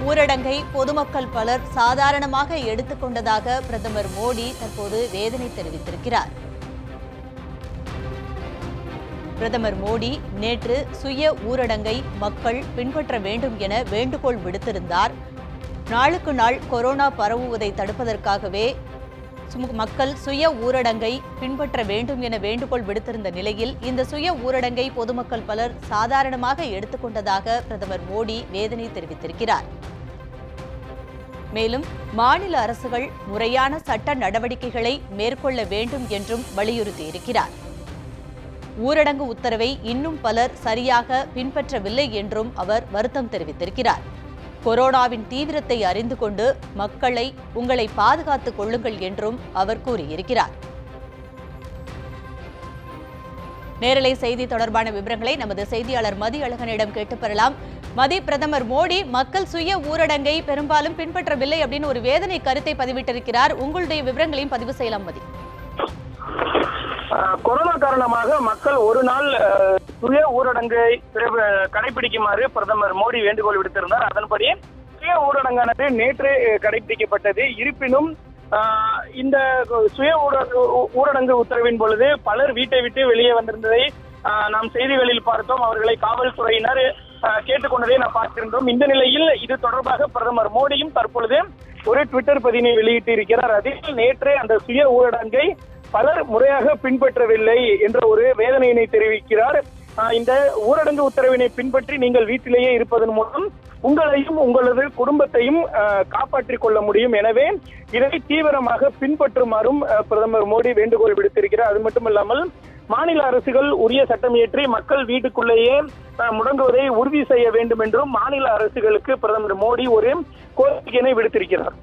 ஊரடங்கை பொதுமக்கள் பலர் சாதாரணமாக எடுத்துக்கொண்டதாக பிரதமர் மோடி தற்போது வேதனை தெரிவித்திருக்கிறார் பிரதமர் மோடி நேற்று சுய ஊரடங்கை மக்கள் பின்பற்ற வேண்டும் என வேண்டுகோள் விடுத்திருந்தார் நாளுக்கு நாள் கொரோனா பரவுவதை தடுப்பதற்காகவே சுமு- மக்கள் சுய ஊரடங்கை பின்பற்ற வேண்டும் என வேண்டுகோள் விடுத்திருந்த நிலையில் இந்த சுய ஊரடங்கை பொதுமக்கள் பலர் சாதாரணமாக எடுத்துக்கொண்டதாக பிரதமர் மோடி வேதனை தெரிவித்திருக்கிறார் மேலும் மாநில அரசுகள் முறையான சட்ட நடவடிக்கைகளை மேற்கொள்ள வேண்டும் என்றும் வலியுறுத்தியிருக்கிறார் ஊரடங்கு உத்தரவை இன்னும் பலர் சரியாக பின்பற்றவில்லை என்றும் அவர் வருத்தம் தெரிவித்திருக்கிறார் கொரோனாவின் தீவிரத்தை அறிந்து கொண்டு மக்களை உங்களை பாதுகாத்துக் கொள்ளுங்கள் என்றும் அவர் கூறியிருக்கிறார் நேரலை செய்தி தொடர்பான விவரங்களை நமது செய்தியாளர் மதி அழகனிடம் கேட்டு பெறலாம் மதி பிரதமர் மோடி மக்கள் சுய ஊரடங்கை பெரும்பாலும் பின்பற்றவில்லை அப்படின்னு ஒரு வேதனை கருத்தை பதிவிட்டிருக்கிறார் உங்களுடைய விவரங்களையும் பதிவு செய்யலாம் மதி ஆஹ் கொரோனா காரணமாக மக்கள் ஒரு நாள் ஆஹ், சுய ஊரடங்கை பிற- கடைபிடிக்குமாறு பிரதமர் மோடி வேண்டுகோள் விடுத்திருந்தார் அதன்படி சுய ஊரடங்கானது நேற்று அஹ், கடைபிடிக்கப்பட்டது இருப்பினும் ஆஹ், இந்த சுய ஊர- ஊ- ஊரடங்கு உத்தரவின் பொழுது பலர் வீட்டை விட்டு வெளியே வந்திருந்ததை ஆஹ், நாம் செய்திகளில் பார்த்தோம் அவர்களை காவல்துறையினர் ஆஹ், கேட்டுக்கொண்டதை நாம் பார்த்திருந்தோம் இந்த நிலையில் இது தொடர்பாக பிரதமர் மோடியும் தற்பொழுது ஒரு ட்விட்டர் பதிவினை வெளியிட்டு இருக்கிறார் அதில் நேற்று அந்த சுய ஊரடங்கை பலர் முறையாக பின்பற்றவில்லை என்ற ஒரு வேதனையினை தெரிவிக்கிறார் ஆஹ் இந்த ஊரடங்கு உத்தரவினை பின்பற்றி நீங்கள் வீட்டிலேயே இருப்பதன் மூலம் உங்களையும் உங்களது குடும்பத்தையும் ஆஹ் காப்பாற்றிக் கொள்ள முடியும் எனவே இதை தீவிரமாக பின்பற்றுமாறும் ஆஹ் பிரதமர் மோடி வேண்டுகோள் விடுத்திருக்கிறார் அது மட்டுமல்லாமல் மாநில அரசுகள் உரிய சட்டம் இயற்றி மக்கள் வீட்டுக்குள்ளேயே ஆஹ் முடங்குவதை உறுதி செய்ய வேண்டும் என்றும் மாநில அரசுகளுக்கு பிரதமர் மோடி ஒரு கோரிக்கையினை விடுத்திருக்கிறார்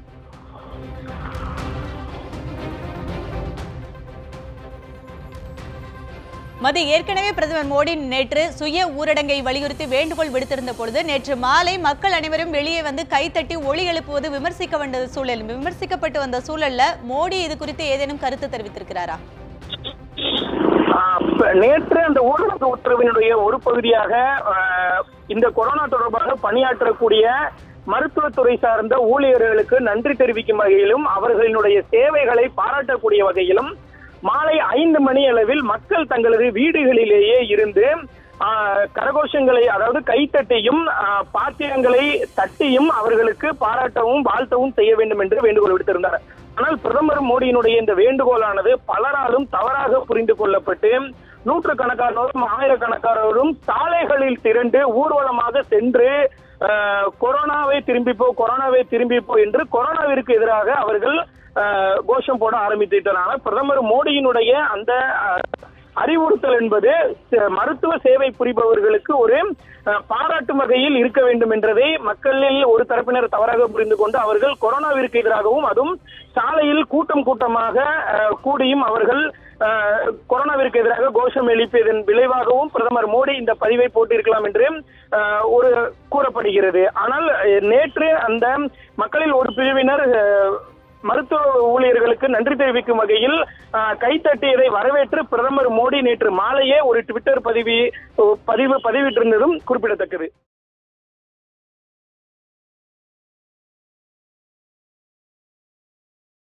மதி ஏற்கனவே பிரதமர் மோடி நேற்று சுய ஊரடங்கை வலியுறுத்தி வேண்டுகோள் விடுத்திருந்த பொழுது நேற்று மாலை மக்கள் அனைவரும் வெளியே வந்து கைத்தட்டி ஒளி எழுப்புவது விமர்சிக்க வந்த சூழல் விமர்சிக்கப்பட்டு வந்த சூழல்ல மோடி இது குறித்து ஏதேனும் கருத்து தெரிவித்திருக்கிறாரா ஆஹ் ப- நேற்று அந்த ஊரடங்கு உத்தரவினுடைய ஒரு பகுதியாக ஆஹ், இந்த கொரோனா தொடர்பாக பணியாற்றக்கூடிய மருத்துவத்துறை சார்ந்த ஊழியர்களுக்கு நன்றி தெரிவிக்கும் வகையிலும் அவர்களினுடைய சேவைகளை பாராட்டக்கூடிய வகையிலும் மாலை ஐந்து மணி அளவில் மக்கள் தங்களது வீடுகளிலேயே இருந்து ஆஹ், கரகோஷங்களை அதாவது கைத்தட்டியும் ஆஹ், பாத்திரங்களை தட்டியும் அவர்களுக்கு பாராட்டவும் வாழ்த்தவும் செய்ய வேண்டும் என்று வேண்டுகோள் விடுத்திருந்தார் ஆனால் பிரதமர் மோடியினுடைய இந்த வேண்டுகோளானது பலராலும் தவறாக புரிந்து கொள்ளப்பட்டு நூற்றுக்கணக்கானோரும் ஆயிரக்கணக்கானோரும் சாலைகளில் திரண்டு ஊர்வலமாக சென்று ஆஹ், கொரோனாவை திரும்பிப்போ கொரோனாவை திரும்பிப்போ என்று கொரோனாவிற்கு எதிராக அவர்கள் ஆஹ், கோஷம் போட ஆரம்பித்துவிட்டனர் ஆனால் பிரதமர் மோடியினுடைய அந்த ஆஹ், அறிவுறுத்தல் என்பது ச- மருத்துவ சேவை புரிபவர்களுக்கு ஒரு அஹ், பாராட்டும் வகையில் இருக்க வேண்டும் என்றதை மக்களில் ஒரு தரப்பினர் தவறாக புரிந்து கொண்டு அவர்கள் கொரோனாவிற்கு எதிராகவும் அதுவும் சாலையில் கூட்டம் கூட்டமாக அஹ், கூடியும் அவர்கள் அஹ், கொரோனாவிற்கு எதிராக கோஷம் எழுப்பியதன் விளைவாகவும் பிரதமர் மோடி இந்த பதிவை போட்டிருக்கலாம் என்று அஹ், ஒரு கூறப்படுகிறது ஆனால் அஹ், நேற்று அந்த மக்களில் ஒரு பிரிவினர் அஹ், மருத்துவ ஊழியர்களுக்கு நன்றி தெரிவிக்கும் வகையில் ஆஹ், கைத்தட்டியதை வரவேற்று பிரதமர் மோடி நேற்று மாலையே ஒரு ட்விட்டர் பதிவு பதிவு பதிவிட்டிருந்ததும் குறிப்பிடத்தக்கது